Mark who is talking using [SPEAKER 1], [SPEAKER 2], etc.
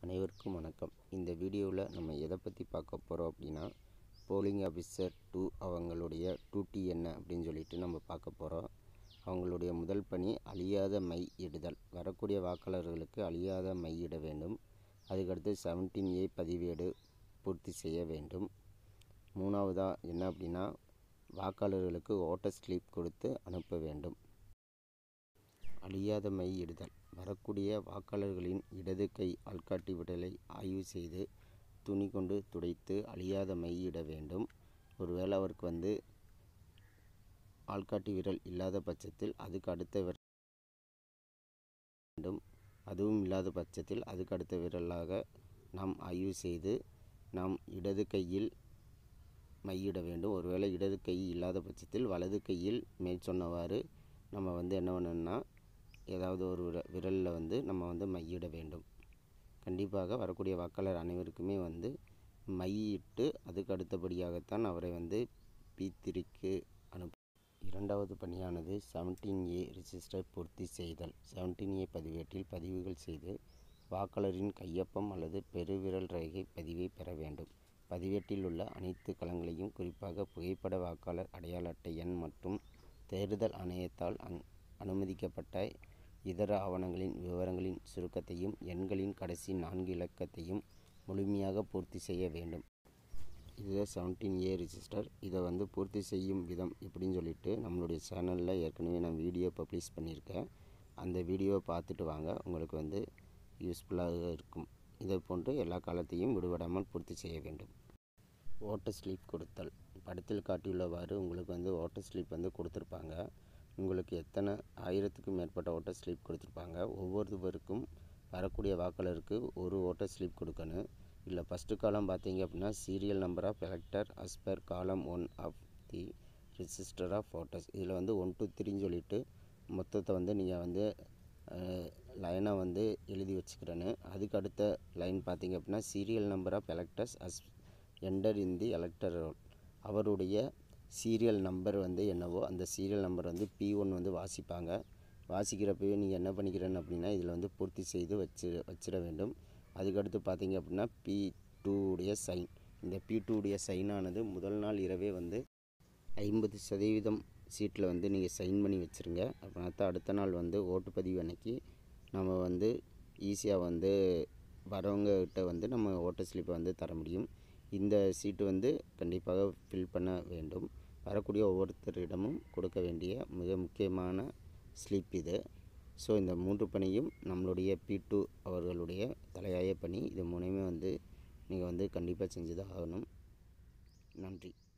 [SPEAKER 1] அனைவருக்கும் வணக்கம் இந்த வீடியோவில் நம்ம எதை பற்றி பார்க்க போகிறோம் அப்படின்னா போலிங் ஆஃபீஸர் டூ அவங்களுடைய டூட்டி என்ன அப்படின்னு சொல்லிட்டு நம்ம பார்க்க போகிறோம் அவங்களுடைய முதல் பணி அழியாத மை இடுதல் வரக்கூடிய வாக்காளர்களுக்கு அழியாத மை இட வேண்டும் அதுக்கடுத்து செவன்டீன் ஏ பதிவேடு பூர்த்தி செய்ய வேண்டும் மூணாவதாக என்ன அப்படின்னா வாக்காளர்களுக்கு ஓட்டர் ஸ்லிப் கொடுத்து அனுப்ப வேண்டும் அழியாத மை இடுதல் வரக்கூடிய வாக்காளர்களின் இடது கை ஆள்காட்டி விரலை ஆய்வு செய்து துணி கொண்டு துடைத்து அழியாத மை இட வேண்டும் ஒருவேளை அவருக்கு வந்து ஆள்காட்டி விரல் இல்லாத பட்சத்தில் அதுக்கு அடுத்த விரல் வேண்டும் அதுவும் இல்லாத பட்சத்தில் அதுக்கு அடுத்த விரலாக நாம் ஆய்வு செய்து நாம் இடது கையில் மையிட வேண்டும் ஒருவேளை இடது கை இல்லாத பட்சத்தில் வலது கையில் மேல் சொன்னவாறு நம்ம வந்து என்ன பண்ணணும்னா ஏதாவது ஒரு விர விரலில் வந்து நம்ம வந்து மையிட வேண்டும் கண்டிப்பாக வரக்கூடிய வாக்காளர் அனைவருக்குமே வந்து மையிட்டு அதுக்கு அடுத்தபடியாகத்தான் அவரை வந்து பீத்திரிக்கு அனுப்ப இரண்டாவது பணியானது செவன்டீன் ஏ ரிஜிஸ்டர் பூர்த்தி செய்தல் செவன்டீன் ஏ பதிவேட்டில் பதிவுகள் செய்து வாக்காளரின் கையொப்பம் அல்லது பெருவிரல் ரேகை பதிவை பெற வேண்டும் பதிவேட்டில் உள்ள அனைத்து களங்களையும் குறிப்பாக புகைப்பட வாக்காளர் அடையாள அட்டை எண் மற்றும் தேர்தல் ஆணையத்தால் அங் அனுமதிக்கப்பட்ட இதர ஆவணங்களின் விவரங்களின் சுருக்கத்தையும் எண்களின் கடைசி நான்கு இலக்கத்தையும் முழுமையாக பூர்த்தி செய்ய வேண்டும் இதுதான் செவன்டீன் ஏ ரிஜிஸ்டர் இதை வந்து பூர்த்தி செய்யும் விதம் எப்படின்னு சொல்லிட்டு நம்மளுடைய சேனலில் ஏற்கனவே நான் வீடியோ பப்ளிஷ் பண்ணியிருக்கேன் அந்த வீடியோவை பார்த்துட்டு வாங்க உங்களுக்கு வந்து யூஸ்ஃபுல்லாக இருக்கும் இதை போன்று எல்லா காலத்தையும் விடுபடாமல் பூர்த்தி செய்ய வேண்டும் ஓட்டர் ஸ்லிப் கொடுத்தல் படத்தில் காட்டியுள்ளவாறு உங்களுக்கு வந்து ஓட்டர் ஸ்லிப் வந்து கொடுத்துருப்பாங்க உங்களுக்கு எத்தனை ஆயிரத்துக்கும் மேற்பட்ட ஓட்டர் ஸ்லிப் கொடுத்துருப்பாங்க ஒவ்வொருவருக்கும் வரக்கூடிய வாக்காளருக்கு ஒரு ஓட்டர் ஸ்லிப் கொடுக்கணும் இல்லை ஃபஸ்ட்டு காலம் பார்த்தீங்க அப்படின்னா serial number of elector as per column one of the register of voters இதில் வந்து ஒன் டூ த்ரீன்னு சொல்லிட்டு மொத்தத்தை வந்து நீங்கள் வந்து லைனாக வந்து எழுதி வச்சுக்கிறேன்னு அதுக்கு அடுத்த லைன் பார்த்தீங்க அப்படின்னா serial number of electors as enter in the elector roll அவருடைய சீரியல் நம்பர் வந்து என்னவோ அந்த சீரியல் நம்பர் வந்து பி ஒன் வந்து வாசிப்பாங்க வாசிக்கிறப்பவே நீங்கள் என்ன பண்ணிக்கிறேன்னு அப்படின்னா இதில் வந்து பூர்த்தி செய்து வச்சு வச்சிட வேண்டும் அதுக்கடுத்து பார்த்தீங்க அப்படின்னா பி டூடைய சைன் இந்த பி டூடைய சைனானது முதல் நாள் இரவே வந்து ஐம்பது சதவீதம் சீட்டில் வந்து நீங்கள் சைன் பண்ணி வச்சுருங்க அப்படின்னா தான் அடுத்த நாள் வந்து ஓட்டுப்பதிவு அன்னைக்கு நம்ம வந்து ஈஸியாக வந்து வரவங்ககிட்ட வந்து நம்ம ஓட்டர் ஸ்லிப்பை வந்து தர முடியும் இந்த சீட்டு வந்து கண்டிப்பாக ஃபில் பண்ண வேண்டும் வரக்கூடிய ஒவ்வொருத்தரிடமும் கொடுக்க வேண்டிய மிக முக்கியமான ஸ்லிப் இது ஸோ இந்த மூன்று பணியும் நம்மளுடைய பி டூ அவர்களுடைய தலையாய பணி இது மூணையுமே வந்து நீங்கள் வந்து கண்டிப்பாக செஞ்சு தான் ஆகணும் நன்றி